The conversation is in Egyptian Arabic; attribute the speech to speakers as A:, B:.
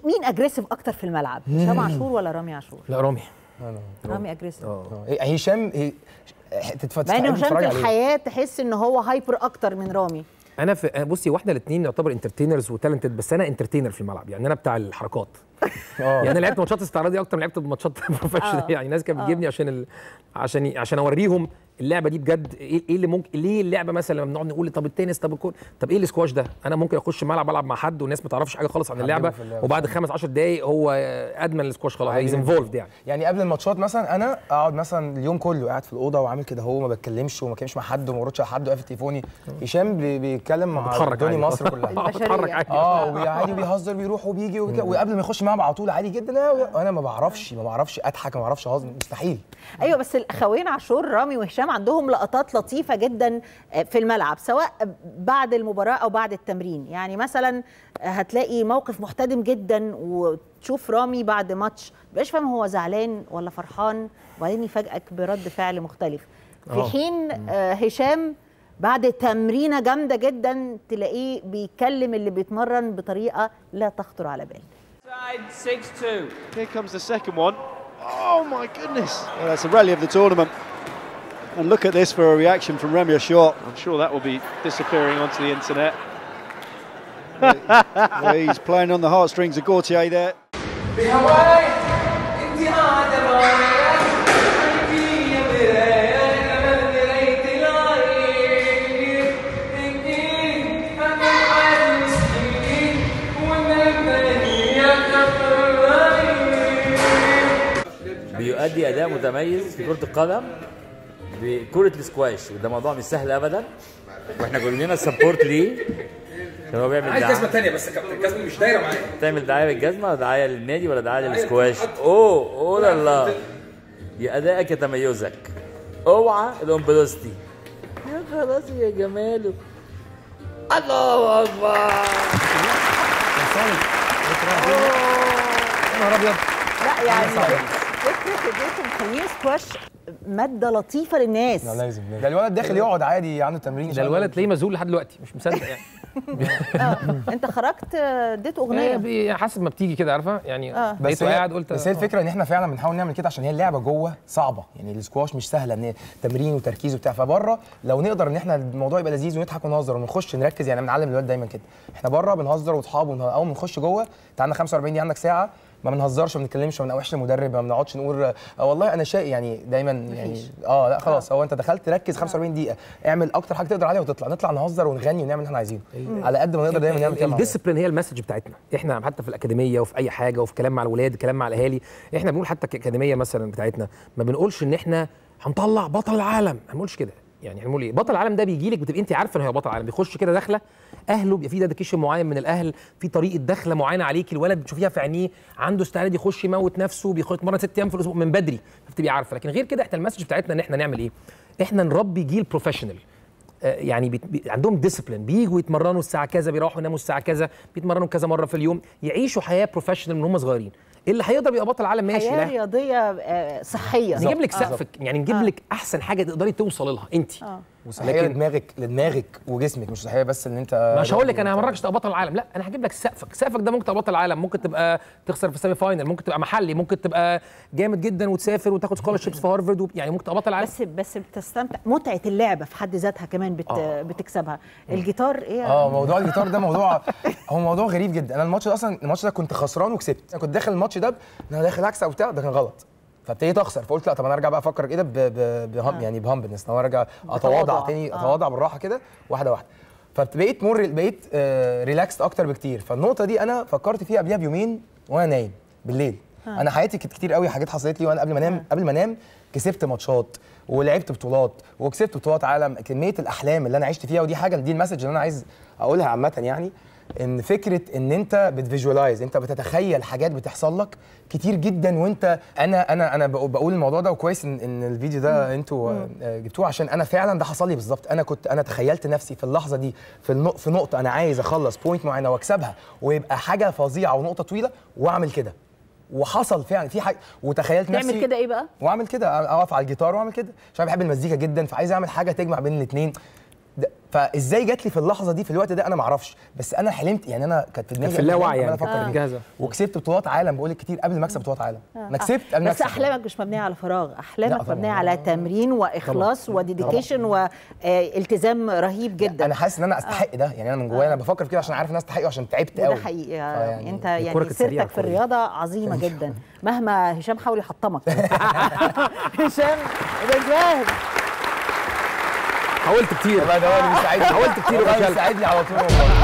A: مين اجريسيف اكتر في الملعب هشام عاشور ولا رامي عاشور
B: لا رامي
A: رامي اجريسيف
C: آه، هشام هي- تتفتح
A: مع ان هشام في الحياه تحس ان هو هايبر اكتر من رامي
B: انا في بصي واحنا الاثنين نعتبر انترتينرز وتالنتد بس انا انترتينر في الملعب يعني انا بتاع الحركات يعني انا لعبت ماتشات استعراضيه اكتر من لعبت ماتشات بروفيشنال يعني الناس كانت بتجيبني عشان ال... عشان عشان اوريهم اللعبه دي بجد ايه إيه اللي ممكن ليه اللعبه مثلا لما بنقعد نقول طب التنس طب الكون طب ايه السكواش ده انا ممكن اخش الملعب العب مع حد والناس ما تعرفش حاجه خالص عن اللعبه
C: في اللعبة.
B: وبعد خمس 10 دقائق هو ادمن السكواش خلاص هيز انفولفد يعني
C: يعني قبل الماتشات مثلا انا اقعد مثلا اليوم كله قاعد في الاوضه وعامل كده هو ما بتكلمش وما بتكلمش مع حد وما بردش على حد وقافل تليفوني هشام بي- بيتكلم مع
B: بتحرك
C: الدنيا
B: عادي.
C: مصر كلها
A: البشرية.
B: بتحرك عادي
C: اه وعادي بيهزر بيروح وبيجي وكده وقبل ما يخش معاهم على طول عادي جدا آه، وانا ما بعرفش ما بعرفش اضحك ما بعرفش اهزر مستحيل
A: ايوه بس الاخوين عاشور رامي وهشام عندهم لقطات لطيفه جدا في الملعب سواء بعد المباراه او بعد التمرين يعني مثلا هتلاقي موقف محتدم جدا وتشوف رامي بعد ماتش مبقاش فاهم هو زعلان ولا فرحان وبعدين يفاجئك برد فعل مختلف في
B: آه.
A: حين آه، هشام بعد تمرينه جامده جدا تلاقيه بيتكلم اللي بيتمرن بطريقه لا تخطر على بال
D: Side 6-2.
E: Here comes the second one. Oh my goodness. Well, that's the rally of the tournament. And look at this for a reaction from Remy Short.
D: I'm sure that will be disappearing onto the internet.
E: He's playing on the heartstrings of Gautier there.
F: بهواي انت عاد الراية قلبي يا مراية جمال مراية العين انتي انا عاد مسكين والنبي يا كفر
G: بيؤدي اداء متميز في كره القدم بكره السكواش وده موضوع مش سهل ابدا واحنا كلنا سبورت ليه عشان هو بيعمل
H: عايز جزمه
G: دعايه
H: ثانيه بس كابتن الجزمه مش دايره معايا
G: تعمل دعايه بالجزمه ولا دعايه للنادي ولا دعايه للسكواش اوه اوه لا لا يا ادائك يا تميزك اوعى الامبلوستي يا خلاص يا جماله الله اكبر
C: يا نهار ابيض
A: لا يعني فكره ان انتم مخلين سكواش ماده لطيفه للناس
C: لا، لازم لازم. ده الولد داخل يقعد عادي عنده تمرين
B: ده الولد تلاقيه مذهول لحد دلوقتي مش مصدق يعني
A: انت خرجت اديت
B: هي
A: اغنيه
B: بي- حسب ما بتيجي كده عارفه يعني
A: آه.
C: بس
B: لقيته
C: هي
B: قاعد قلت
C: بس هي الفكره ان احنا فعلا بنحاول نعمل كده عشان هي اللعبه جوه صعبه يعني السكواش مش سهله ان هي تمرين وتركيز وبتاع فبره لو نقدر ان احنا الموضوع يبقى لذيذ ونضحك ونهزر ونخش نركز يعني بنعلم الولاد دايما كده احنا بره بنهزر واصحاب ونه- اول ما نخش جوه انت عندك 45 دقيقه عندك ساعه ما بنهزرش ما بنتكلمش ما بنقاوحش المدرب ما بنقعدش نقول آه والله انا شيء يعني دايما يعني اه لا خلاص هو انت دخلت ركز 45 دقيقه اعمل اكتر حاجه تقدر عليها وتطلع نطلع نهزر ونغني ونعمل اللي احنا عايزينه على قد ما نقدر دايما نعمل كده مع بعض.
B: الديسبلين هي المسج بتاعتنا احنا حتى في الاكاديميه وفي اي حاجه وفي كلام مع الولاد كلام مع الاهالي احنا بنقول حتى كاكاديميه مثلا بتاعتنا ما بنقولش ان احنا هنطلع بطل العالم ما بنقولش كده يعني هنقول ايه بطل العالم ده بيجي لك بتبقى انت عارفه ان هو بطل العالم بيخش كده داخله اهله بيبقى في ديديكيشن معين من الاهل في طريقه دخله معينه عليكي الولد بتشوفيها في عينيه عنده استعداد يخش يموت نفسه بيخش يتمرن ست ايام في الاسبوع من بدري فبتبقي عارفه لكن غير كده احنا المسج بتاعتنا ان احنا نعمل ايه احنا نربي جيل بروفيشنال آه، يعني بيت- بي عندهم ديسيبلين بيجوا يتمرنوا الساعه كذا بيروحوا يناموا الساعه كذا بيتمرنوا كذا مره في اليوم يعيشوا حياه بروفيشنال من هم صغيرين اللي هيقدر يبقى بطل عالم ماشي
A: حياه
B: لا
A: رياضيه آه، صحيه
B: نجيب لك
A: آه.
B: سقفك يعني نجيب لك احسن حاجه تقدري توصلي لها انت
C: وصحيه
B: لكن-
C: لدماغك لدماغك وجسمك مش صحيه بس ان انت
B: مش هقول لك انا همركش تبقى بطل العالم لا انا هجيب لك سقفك سقفك ده ممكن تبقى بطل العالم ممكن تبقى تخسر في السيمي فاينل ممكن تبقى محلي ممكن تبقى جامد جدا وتسافر وتاخد سكولرشيبس في هارفرد و- يعني ممكن تبقى بطل العالم
A: بس بس بتستمتع متعه اللعبه في حد ذاتها كمان بت
B: آه.
A: بتكسبها الجيتار ايه يا
C: اه موضوع الجيتار ده موضوع هو موضوع غريب جدا انا الماتش ده اصلا الماتش ده كنت خسران وكسبت انا كنت داخل الماتش ده ب- ان انا داخل اكسب وبتاع ده كان غلط فابتديت اخسر فقلت لا طب انا ارجع بقى افكر كده ب- ب- بهم يعني بهمبنس ان انا ارجع اتواضع
A: بتواضع.
C: تاني
A: آه.
C: اتواضع بالراحه كده واحده واحده فبقيت مر بقيت آه ريلاكست اكتر بكتير فالنقطه دي انا فكرت فيها قبلها بيومين وانا نايم بالليل انا حياتي كانت كتير قوي حاجات حصلت لي وانا قبل ما انام قبل ما انام كسبت ماتشات ولعبت بطولات وكسبت بطولات عالم كميه الاحلام اللي انا عشت فيها ودي حاجه دي المسج اللي انا عايز اقولها عامه يعني ان فكره ان انت بتفيجوالايز انت بتتخيل حاجات بتحصل لك كتير جدا وانت انا انا انا بقول بقول الموضوع ده وكويس ان, إن الفيديو ده انتوا آه، جبتوه عشان انا فعلا ده حصل لي بالظبط انا كنت انا تخيلت نفسي في اللحظه دي في النق في نقطه انا عايز اخلص بوينت معينه واكسبها ويبقى حاجه فظيعه ونقطه طويله واعمل كده وحصل فعلا في حاجه وتخيلت نفسي
A: تعمل كده ايه بقى
C: واعمل كده اقف على الجيتار واعمل كده عشان أنا بحب المزيكا جدا فعايز اعمل حاجه تجمع بين الاثنين فازاي جات لي في اللحظه دي في الوقت ده انا ما اعرفش بس انا حلمت يعني انا كانت في دماغي
B: في اللاوعي
C: عمال
B: يعني.
C: افكر
B: آه.
C: فيها
B: جاهزة.
C: وكسبت بطولات عالم بقول لك كتير قبل ما اكسب بطولات عالم انا كسبت قبل ما
A: بس
C: أكسب.
A: احلامك مش مبنيه على فراغ
C: لا
A: احلامك
C: طبعاً.
A: مبنيه على تمرين واخلاص وديديكيشن والتزام رهيب جدا
C: انا حاسس ان انا استحق ده يعني انا من جوايا انا بفكر في كده عشان عارف ان انا استحقه عشان تعبت
A: وده
C: قوي
A: حقيقي
C: فيعني
A: انت
B: الكرة
A: يعني
B: كانت سريعة
A: سيرتك في
B: الكرة دي.
A: الرياضه عظيمه جدا مهما هشام حاول يحطمك هشام بتفاهم
B: حاولت كتير
C: والله ده هو اللي بيساعدني
B: حاولت كتير
C: والله
B: وفشلت.
C: بيساعدني على طول والله